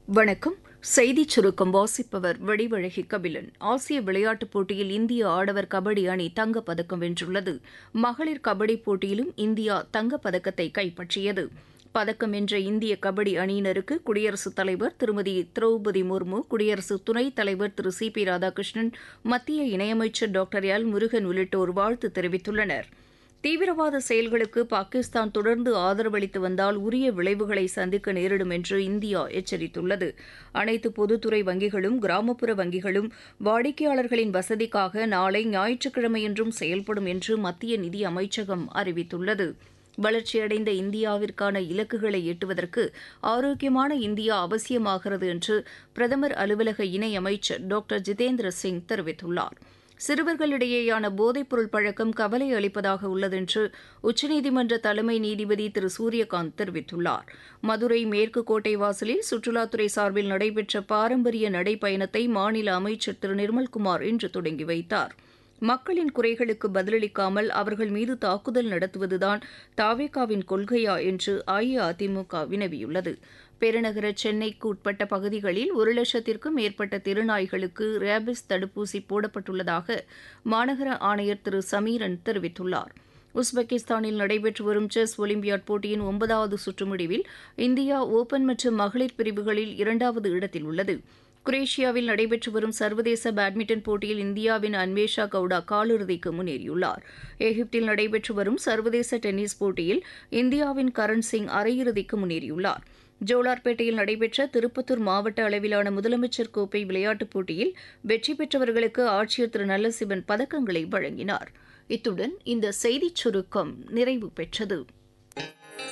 வணக்கம் செய்திச் சுருக்கம் வாசிப்பவர் வடிவழகி கபிலன் ஆசிய விளையாட்டுப் போட்டியில் இந்திய ஆடவர் கபடி அணி தங்கப்பதக்கம் வென்றுள்ளது மகளிர் கபடி போட்டியிலும் இந்தியா தங்கப்பதக்கத்தை கைப்பற்றியது பதக்கம் வென்ற இந்திய கபடி அணியினருக்கு குடியரசுத் தலைவர் திருமதி திரௌபதி முர்மு குடியரசு துணைத் தலைவர் திரு சி பி ராதாகிருஷ்ணன் மத்திய இணையமைச்சர் டாக்டர் எல் முருகன் உள்ளிட்டோர் வாழ்த்து தெரிவித்துள்ளனா் தீவிரவாத செயல்களுக்கு பாகிஸ்தான் தொடர்ந்து ஆதரவளித்து வந்தால் உரிய விளைவுகளை சந்திக்க நேரிடும் என்று இந்தியா எச்சரித்துள்ளது அனைத்து பொதுத்துறை வங்கிகளும் கிராமப்புற வங்கிகளும் வாடிக்கையாளர்களின் வசதிக்காக நாளை ஞாயிற்றுக்கிழமையன்றும் செயல்படும் என்று மத்திய நிதி அமைச்சகம் அறிவித்துள்ளது வளர்ச்சியடைந்த இந்தியாவிற்கான இலக்குகளை எட்டுவதற்கு ஆரோக்கியமான இந்தியா அவசியமாகிறது என்று பிரதமர் அலுவலக இணையமைச்சர் டாக்டர் ஜிதேந்திர சிங் தெரிவித்துள்ளாா் சிறுவர்களிடையேயான போதைப்பொருள் பழக்கம் கவலை அளிப்பதாக உள்ளதென்று உச்சநீதிமன்ற தலைமை நீதிபதி திரு சூரியகாந்த் தெரிவித்துள்ளார் மதுரை மேற்கு கோட்டை வாசலில் சுற்றுலாத்துறை சார்பில் நடைபெற்ற பாரம்பரிய நடைப்பயணத்தை மாநில அமைச்சர் திரு நிர்மல்குமார் இன்று தொடங்கி வைத்தார் மக்களின் குறைகளுக்கு பதிலளிக்காமல் அவர்கள் மீது தாக்குதல் நடத்துவதுதான் தாவேகாவின் கொள்கையா என்று அஇஅதிமுக வினவியுள்ளது பெருநகர சென்னைக்கு உட்பட்ட பகுதிகளில் ஒரு லட்சத்திற்கும் மேற்பட்ட திருநாய்களுக்கு ரேபிஸ் தடுப்பூசி போடப்பட்டுள்ளதாக மாநகர ஆணையர் திரு சமீரன் தெரிவித்துள்ளார் உஸ்பெகிஸ்தானில் நடைபெற்று வரும் செஸ் ஒலிம்பியாட் போட்டியின் ஒன்பதாவது சுற்று முடிவில் இந்தியா ஓபன் மற்றும் மகளிர் பிரிவுகளில் இரண்டாவது இடத்தில் உள்ளது குரேஷியாவில் நடைபெற்று வரும் சர்வதேச பேட்மிண்டன் போட்டியில் இந்தியாவின் அன்வேஷா கவுடா காலிறுதிக்கு முன்னேறியுள்ளார் எகிப்தில் நடைபெற்று வரும் சர்வதேச டென்னிஸ் போட்டியில் இந்தியாவின் கரண் சிங் அரையிறுதிக்கு முன்னேறியுள்ளார் ஜோலார்பேட்டையில் நடைபெற்ற திருப்பத்தூர் மாவட்ட அளவிலான முதலமைச்சர் கோப்பை விளையாட்டுப் போட்டியில் வெற்றி பெற்றவர்களுக்கு ஆட்சியர் திரு நல்லசிவன் பதக்கங்களை வழங்கினார் இத்துடன் இந்த செய்திச் சுருக்கம் நிறைவு பெற்றது